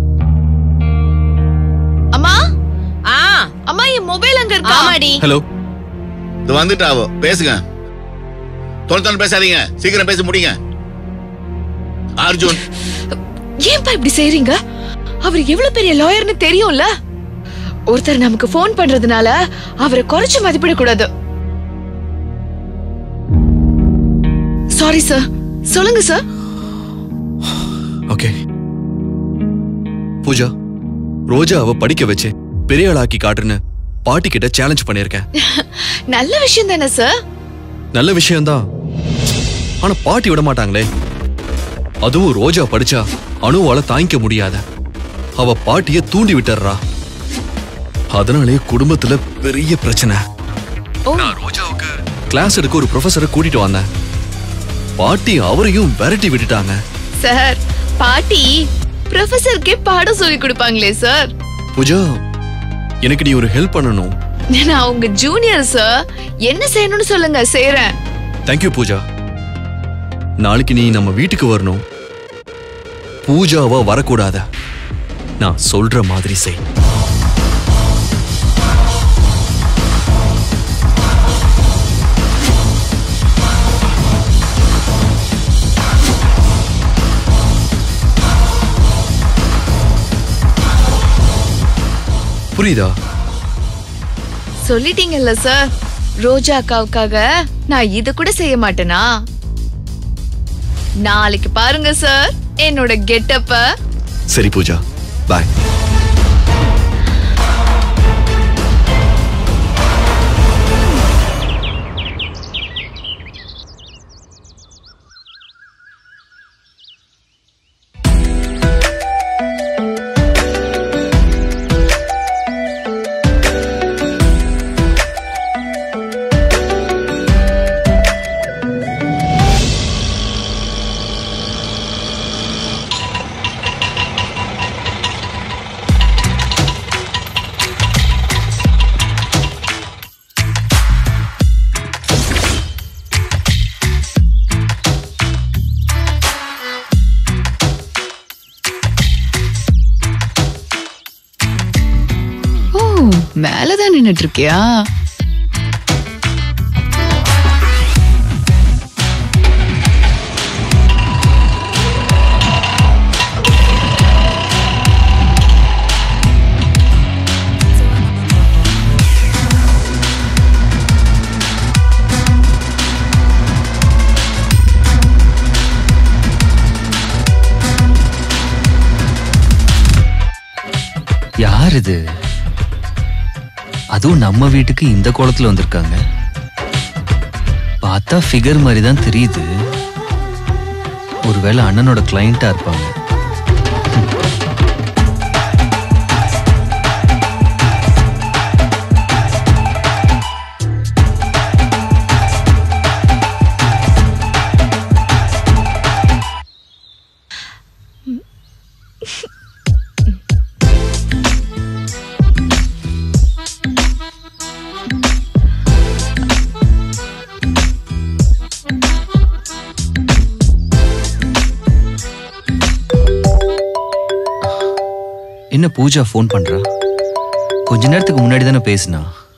அம்மா ஆ அம்மா என் மொபைல் அங்க இருக்கா
ஆமாடி
ஹலோ
இது வந்துட்டாவோ பேசுங்க தொலை தொலை பேசாதீங்க சீக்கிரம் பேச முடியுங்க அர்ஜுன்
ஏன்பா இப்படி செய்றீங்க அவர் எவ்வளவு பெரிய லாயர்னு தெரியும்ல ஒருத்தர் நமக்கு ஃபோன் பண்றதுனால அவரை குறைச்சு மதிப்பிட கூடாது சாரி சார் சொல்லுங்க சார்
ஓகே பூஜா ரோஜா அவ படிக்க வச்சு பெரிய ஆளாக்கி காட்டுன்னு பாட்டி கிட்ட சேலஞ்ச் பண்ணிருக்கேன்
நல்ல விஷயம் தானே சார்
நல்ல விஷயம்தான் ஆனா பாட்டி விட மாட்டாங்களே அதுவும் ரோஜா படிச்சா அணுவால தாங்கிக்க முடியாத அவ பாட்டிய தூண்டி விட்டுறா அதனாலே குடும்பத்துல பெரிய பிரச்சனை நான் ரோஜாவுக்கு கிளாஸ் எடுக்க ஒரு ப்ரொஃபஸரை கூட்டிட்டு வந்தேன் பாட்டி அவரையும் விரட்டி விட்டுட்டாங்க
சார் பாட்டி ப்ரொஃபசருக்கே பாடம் சொல்லி கொடுப்பாங்களே சார்
பூஜா எனக்கு நீ ஒரு ஹெல்ப் பண்ணணும்
நான் உங்க ஜூனியர் சார் என்ன செய்யணும்னு சொல்லுங்க செய்யறேன்
தேங்க்யூ பூஜா நாளைக்கு நீ நம்ம வீட்டுக்கு வரணும் பூஜாவா வரக்கூடாத நான் சொல்ற மாதிரி செய் புரியுதா
சொல்லிட்டீங்கல்ல சார் ரோஜா அக்காவுக்காக நான் இது கூட செய்ய மாட்டேனா நாளைக்கு பாருங்க சார் என்னோட கெட்டப்ப
சரி பூஜா பாய்
ஓ மேலதான் நின்னுட்டு இருக்கியா
யார் இது அதுவும் நம்ம வீட்டுக்கு இந்த கோலத்துல வந்திருக்காங்க பார்த்தா ஃபிகர் மாதிரி தான் தெரியுது ஒருவேளை அண்ணனோட கிளையண்டா இருப்பாங்க என்ன பூஜா ஃபோன் பண்றா கொஞ்ச நேரத்துக்கு முன்னாடி தானே பேசினா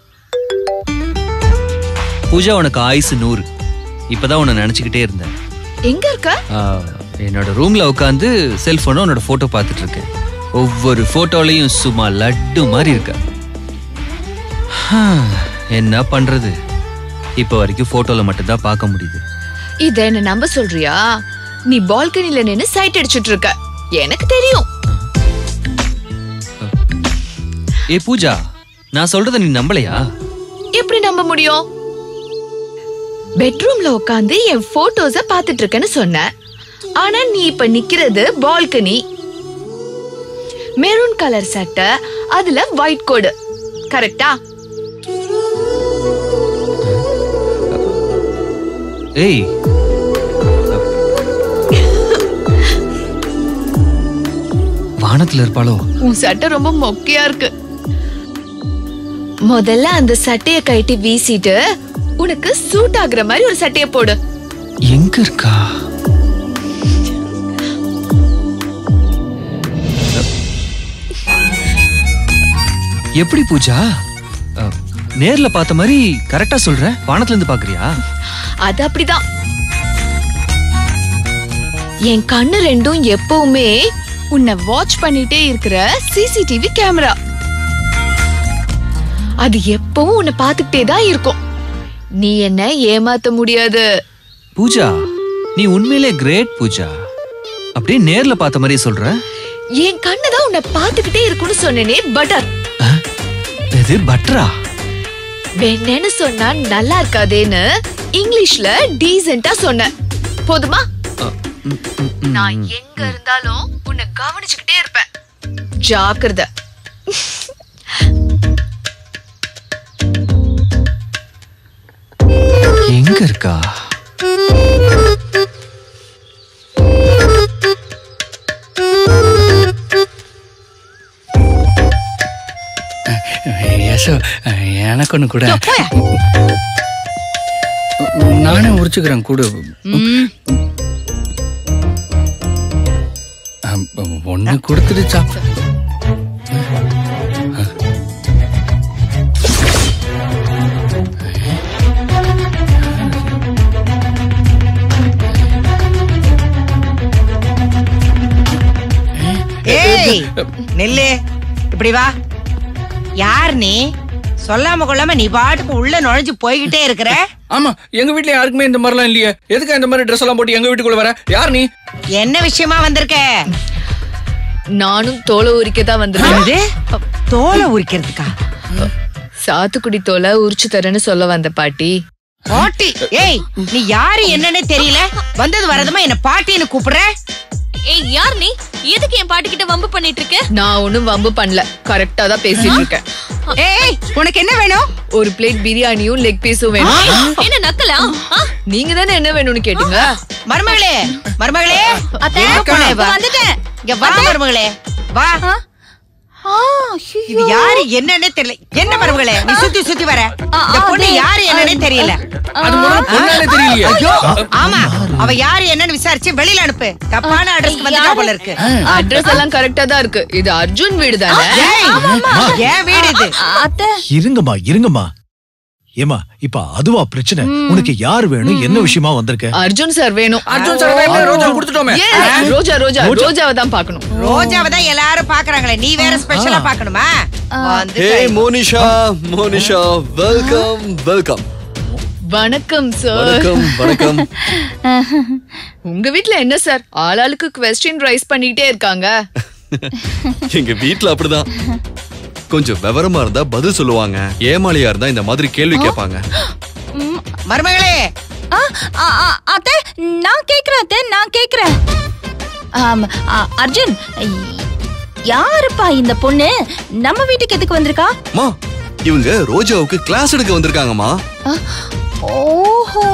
பூஜா உனக்கு ஆயுசு நூறு இப்பதான் உன்னை நினைச்சுக்கிட்டே இருந்தேன்
எங்க இருக்க
ஆ, என்னோட ரூம்ல உட்காந்து செல்போனை உன்னோட போட்டோ பார்த்துட்டு இருக்கேன் ஒவ்வொரு போட்டோலையும் சும்மா லட்டு மாதிரி இருக்க ஹா, என்ன பண்றது இப்போ வரைக்கும் போட்டோல மட்டும்தான் பார்க்க முடியுது
இத என்ன நம்ப சொல்றியா நீ பால்கனில நின்னு சைட் அடிச்சிட்டு இருக்க எனக்கு தெரியும்
ஏ பூஜா நான் சொல்றத நீ நம்பலையா
எப்படி நம்ப முடியும் பெட்ரூம்ல உட்காந்து என் போட்டோஸ பாத்துட்டு இருக்கேன்னு சொன்ன ஆனா நீ இப்ப நிக்கிறது பால்கனி மெரூன் கலர் சட்டை அதுல ஒயிட் கோடு கரெக்டா
ஏய் வானத்துல இருப்பாளோ
உன் சட்டை ரொம்ப மொக்கையா இருக்கு முதல்ல அந்த சட்டைய கழட்டி வீசிட்டு உனக்கு சூட் ஆகுற மாதிரி ஒரு சட்டைய போடு
எங்க இருக்கா எப்படி பூஜா அ, நேர்ல பார்த்த மாதிரி கரெக்டா சொல்ற வானத்துல இருந்து பாக்குறியா
அது அப்படிதான் என் கண்ணு ரெண்டும் எப்பவுமே உன்னை வாட்ச் பண்ணிட்டே இருக்கிற சிசிடிவி கேமரா அது எப்பவும் உன்னை பார்த்துக்கிட்டே தான் இருக்கும் நீ என்ன ஏமாத்த முடியாது
பூஜா நீ உண்மையிலே கிரேட் பூஜா அப்படியே நேர்ல பார்த்த மாதிரி சொல்ற
என் கண்ணு தான் உன்னை பார்த்துக்கிட்டே இருக்கும்னு சொன்னேனே பட்டர்
இது பட்ரா
வெண்ணேன்னு சொன்னா நல்லா இருக்காதேன்னு இங்கிலீஷ்ல டீசென்ட்டா சொன்னேன் போதுமா நான் எங்க இருந்தாலும் உன்னை கவனிச்சுக்கிட்டே இருப்பேன் ஜாக்கிரதை
எங்க இருக்கா
யசோ எனக்கு ஒன்று கூட நானே உரிச்சுக்கிறேன் கூட ஒன்று கொடுத்துட்டு சாப்பிட
ஏய் நில்லு இப்படி வா யார் நீ சொல்லாம கொள்ளாம நீ பாட்டுக்கு உள்ள நுழைஞ்சு போய்கிட்டே இருக்கிற
ஆமா எங்க வீட்ல யாருக்குமே இந்த மாதிரிலாம் இல்லையே எதுக்கு இந்த மாதிரி ட்ரெஸ் எல்லாம் போட்டு எங்க வீட்டுக்குள்ள வர யார் நீ
என்ன விஷயமா வந்திருக்க
நானும் தோலை உரிக்க தான் வந்திருக்கேன்
தோலை உரிக்கிறதுக்கா
சாத்துக்குடி தோலை உரிச்சு தரேன்னு சொல்ல வந்த பாட்டி
பாட்டி ஏய் நீ யாரு என்னன்னே தெரியல வந்தது வரதுமா என்ன பாட்டின்னு கூப்பிடுற
ஏய் யார் நீ எதுக்கு என் பாட்டு கிட்ட வம்பு பண்ணிட்டு இருக்க
நான் ஒண்ணும் வம்பு பண்ணல கரெக்டா தான் பேசிட்டு இருக்கேன்
ஏய் உனக்கு என்ன வேணும்
ஒரு பிளேட் பிரியாணியும் லெக் பீஸும் வேணும்
என்ன நக்கலா
நீங்க தானே என்ன வேணும்னு கேட்டீங்க
மருமகளே மருமகளே எங்க போன இவ? இங்க வா மருமகளே வா இது யாரு என்னன்னே தெரியல என்ன மருமகளே நீ சுத்தி சுத்தி வர இந்த பொண்ணு யாரு என்னன்னே தெரியல
அது முதல்ல பொண்ணாலே தெரியலையே.
ஐயோ ஆமா அவ யாரு என்னன்னு விசாரிச்சு வெளியில அனுப்பு தப்பான அட்ரஸ்க்கு வந்துட்டா போல இருக்கு
அட்ரஸ் எல்லாம் கரெக்டா தான் இருக்கு இது அர்ஜுன் வீடு தானே
ஏய், ஏன் வீடு இது
இருங்கம்மா இருங்கம்மா ஏமா இப்ப அதுவா பிரச்சனை உனக்கு யார் வேணும் என்ன விஷயமா வந்திருக்க
அர்ஜுன் சார் வேணும்
அர்ஜுன் சார் வேணும், ரோஜா கொடுத்துட்டோமே.
Yes, ரோஜா ரோஜா
ரோஜா.
ரோஜாவை தான் பார்க்கணும்
ரோஜாவை தான் எல்லாரும் பாக்குறாங்களே நீ வேற ஸ்பெஷலா பாக்கணுமா
hey Monisha Monisha welcome welcome
வணக்கம் சார்
வணக்கம் வணக்கம்
உங்க வீட்ல என்ன சார் ஆளாளுக்கு கொஸ்டின் ரைஸ் பண்ணிட்டே இருக்காங்க
எங்க வீட்ல அப்படிதான் கொஞ்சம் விவரமா இருந்தா பதில் சொல்லுவாங்க ஏமாளியா இருந்தா இந்த மாதிரி கேள்வி கேட்பாங்க
மருமகளே
ஆ, ஆ, ஆ, அத்தை நான் கேக்குறேன் அத்தை நான் கேக்குறேன் ஆம், ஆ, அர்ஜுன் யாருப்பா இந்த பொண்ணு நம்ம வீட்டுக்கு எதுக்கு வந்திருக்கா
மா இவங்க ரோஜாவுக்கு கிளாஸ் எடுக்க வந்திருக்காங்கம்மா
ஆ, ஓஹோ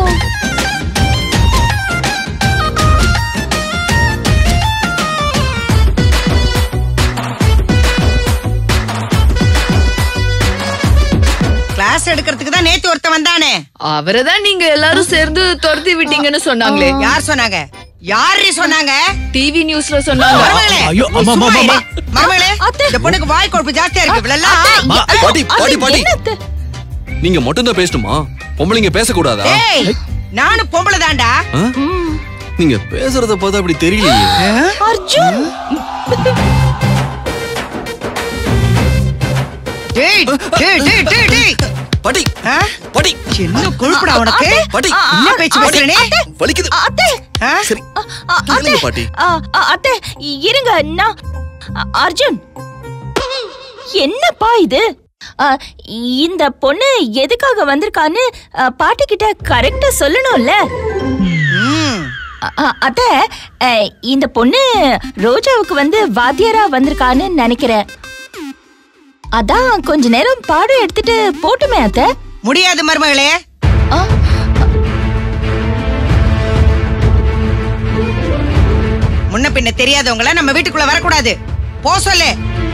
கிளாஸ் எடுக்கிறதுக்கு தான் நேத்து ஒருத்தன் வந்தானே
அவரை தான் நீங்க எல்லாரும் சேர்ந்து துரத்தி விட்டீங்கன்னு சொன்னாங்களே
யார் சொன்னாங்க யாரு சொன்னாங்க
டிவி நியூஸ்ல சொன்னாங்க
மருமகளே,
ஐயோ,
நீ
அம்மா,
சும்மா
அம்மா,
இரு.
அம்மா.
மருமகளே இந்த பொண்ணுக்கு வாய் கொழுப்பு ஜாஸ்தியா இருக்கு இவ்வளெல்லாம்
மா, பாட்டி பாட்டி பாட்டி நீங்க மட்டும் தான் பேசணுமா பொம்பளைங்க பேசக்கூடாதா
ஏய் நானும் பொம்பளை தான்டா
ஆ? நீங்க பேசுறத பார்த்தா அப்படி தெரியலையே
அர்ஜுன்
டேய் டேய் டேய் டேய் டேய்
பாட்டி
ஆ?
பாட்டி
என்ன கொழுப்புடா உனக்கு
பாட்டி
என்ன பேச்சு பேசுறனே
வலிக்குது
அத்தை
சரி
ஆ, ஆ,
கேளுங்க
அத்தை
பாட்டி
ஆ, ஆ, அத்தை இருங்க நான் அ- அர்ஜுன் என்னப்பா இது ஆ, இந்த பொண்ணு எதுக்காக வந்திருக்கான்னு ஆ, பாட்டி கிட்ட கரெக்டா சொல்லணும்ல அ- அ- அத்தை அ, இந்த பொண்ணு ரோஜாவுக்கு வந்து வாத்தியாரா வந்திருக்கான்னு நினைக்கிறேன் அதான் கொஞ்ச நேரம் பாடம் எடுத்துட்டு போட்டுமே அத்தை
முடியாது மருமகளே
ஆ,
முன்ன பின்ன தெரியாதவங்கள நம்ம வீட்டுக்குள்ள வரக்கூடாது போ சொல்லு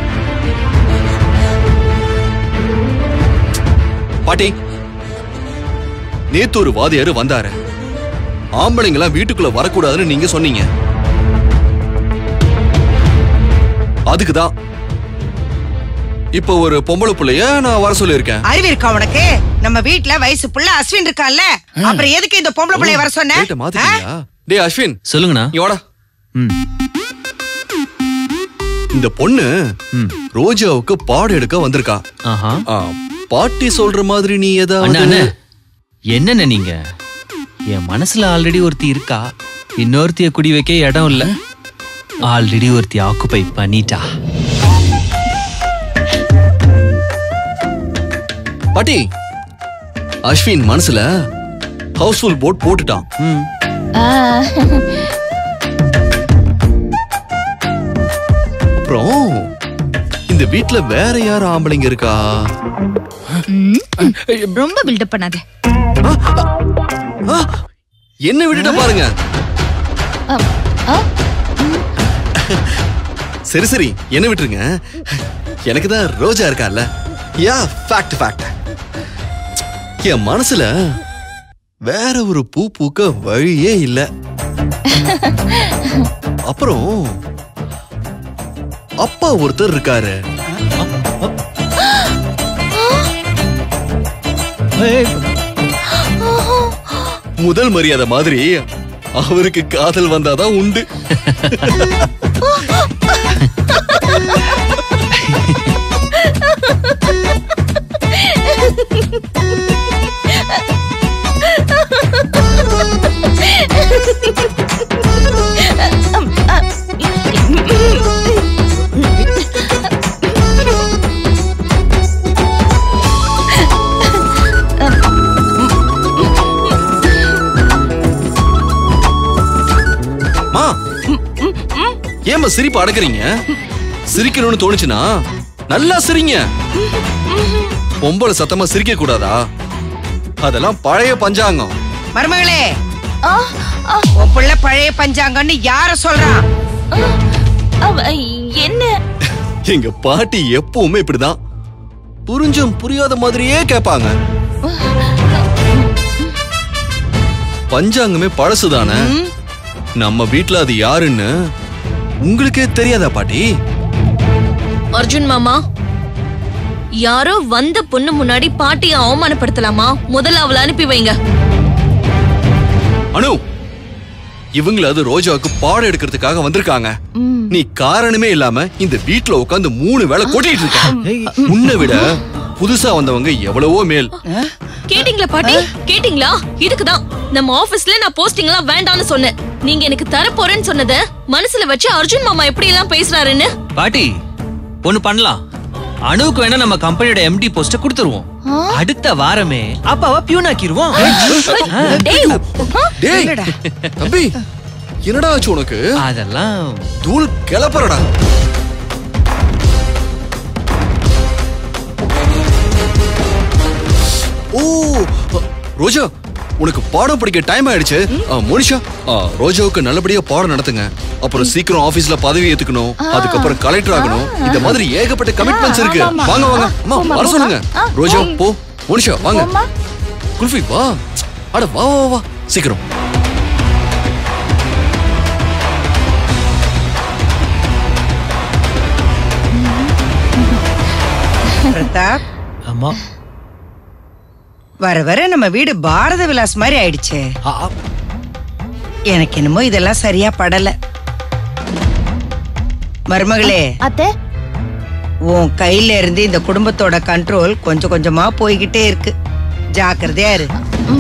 பாட்டி நேத்து ஒரு வாதியாரு வந்தாரு ஆம்பளைங்களாம் வீட்டுக்குள்ள வரக்கூடாதுன்னு நீங்க சொன்னீங்க அதுக்குதான் இப்ப ஒரு பொம்பளை புள்ளைய நான் வர சொல்லியிருக்கேன்
அறிவு இருக்கா உனக்கு நம்ம வீட்ல வயசு புள்ள அஸ்வின் இருக்கான்ல அப்புறம் எதுக்கு இந்த பொம்பளை புள்ளைய வர சொன்ன
டேட்ட மாத்திட்டீங்களா டேய் அஸ்வின்
சொல்லுங்கண்ணா
இங்க வாடா
ம்
இந்த பொண்ணு
ம்
ரோஜாவுக்கு பாடம் எடுக்க வந்திருக்கா
ஆஹா
ஆ, பாட்டி சொல்ற மாதிரி நீ
அண்ணா
ஏதாவது
அண்ணா என்னண்ணே நீங்க என் மனசுல ஆல்ரெடி ஒருத்தி இருக்கா இன்னொருத்திய குடி வைக்க இடம் இல்ல ஆல்ரெடி ஒருத்தி ஆக்குபை பண்ணிட்டா
பாட்டி அஸ்வின் மனசுல ஹவுஸ்ஃபுல் போட் போட்டுட்டான்
ம்
ஆ,
அப்புறம் இந்த வீட்ல வேற யார் ஆம்பளைங்க இருக்கா
ரொம்ப பில்டப் பண்ணாத
ஆ, என்ன விட்டுட்ட பாருங்க
ஆ,
சரி சரி என்ன விட்டுருங்க எனக்கு தான் ரோஜா இருக்கால யா ஃபேக்ட் ஃபேக்ட் என் மனசுல வேற ஒரு பூ பூக்க வழியே இல்ல அப்புறம் அப்பா ஒருத்தர் இருக்காரு முதல் மரியாதை மாதிரி அவருக்கு காதல் வந்தாதான் உண்டு மா ஏம்மா சிரிப்பு அடக்குறீங்க சிரிக்கணும்னு தோணுச்சுன்னா நல்லா சிரிங்க பொம்பளை சத்தமா சிரிக்க கூடாதா அதெல்லாம் பழைய பஞ்சாங்கம்
மருமகளே உன் பிள்ளை பழைய பஞ்சாங்கன்னு யார சொல்றான்
என்ன
எங்க பாட்டி எப்பவுமே இப்படிதான் புரிஞ்சும் புரியாத மாதிரியே கேட்பாங்க பஞ்சாங்கமே பழசுதானே நம்ம வீட்ல அது யாருன்னு உங்களுக்கே தெரியாதா பாட்டி
அர்ஜுன் மாமா யாரோ வந்த பொண்ணு முன்னாடி பாட்டிய அவமானப்படுத்தலாமா முதல்ல அவளை அனுப்பி வைங்க
அனு இவங்கள அது ரோஜாவுக்கு பாடம் எடுக்கிறதுக்காக வந்திருக்காங்க நீ காரணமே இல்லாம இந்த வீட்ல உட்கார்ந்து மூணு வேளை கொட்டிட்டு இருக்க உன்னை விட புதுசா வந்தவங்க எவ்வளவோ மேல்
கேட்டிங்களா பாட்டி கேட்டிங்களா இதுக்குதான் நம்ம ஆபீஸ்ல நான் போஸ்டிங் எல்லாம் வேண்டாம்னு சொன்னேன் நீங்க எனக்கு தர போறேன்னு சொன்னத மனசுல வச்சு அர்ஜுன் மாமா எப்படி எல்லாம் பேசுறாருன்னு
பாட்டி ஒண்ணு பண்ணலாம் அணுவுக்கு வேணா நம்ம கம்பெனியோட எம்டி போஸ்ட கொடுத்துருவோம் அடுத்த வாரமே அப்பாவா பியூனாக்கிருவோம்
டேய் தம்பி என்னடா ஆச்சு உனக்கு
அதெல்லாம்
தூள் கிளப்பறடா ஓ ரோஜா உனக்கு பாடம் படிக்க டைம் ஆயிடுச்சு ஆ, மோனிஷா ஆ, ரோஜாவுக்கு நல்லபடியா பாடம் நடத்துங்க அப்புறம் சீக்கிரம் ஆபீஸ்ல பதவி ஏத்துக்கணும் அதுக்கப்புறம் கலெக்டர் ஆகணும் இந்த மாதிரி ஏகப்பட்ட கமிட்மெண்ட்ஸ் இருக்கு
ஆமா.
வாங்க வாங்க அம்மா
போம்மா,
வர சொல்லுங்க
ஆ,
ரோஜா
போம்.
போ மோனிஷா வாங்க
போம்மா.
குல்ஃபி வா அட வா வா வா சீக்கிரம்
பிரதாப்
அம்மா
வர வர நம்ம வீடு பாரத விலாஸ் மாதிரி ஆயிடுச்சே எனக்கு என்னமோ இதெல்லாம் சரியா படல மருமகளே
அத்தை
உன் கையில இருந்து இந்த குடும்பத்தோட கண்ட்ரோல் கொஞ்சம் கொஞ்சமா போய்கிட்டே இருக்கு ஜாக்கிரதையா இரு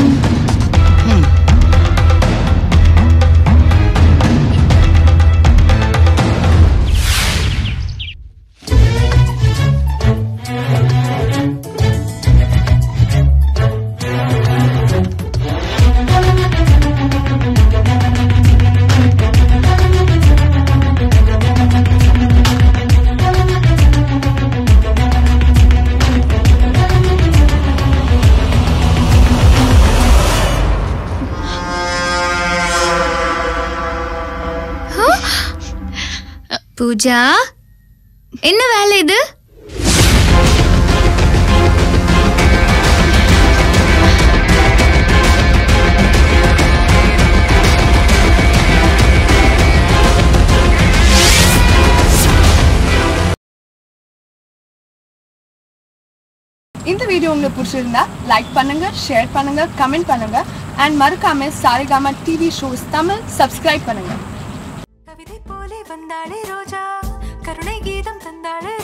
பூஜா என்ன வேலை இது
இந்த வீடியோ உங்களுக்கு பிடிச்சிருந்தா லைக் பண்ணுங்க ஷேர் பண்ணுங்க கமெண்ட் பண்ணுங்க அண்ட் மறக்காம Saregama TV shows Tamil subscribe பண்ணுங்க
வந்தாளே ரோஜா கருணை கீதம் தந்தாளே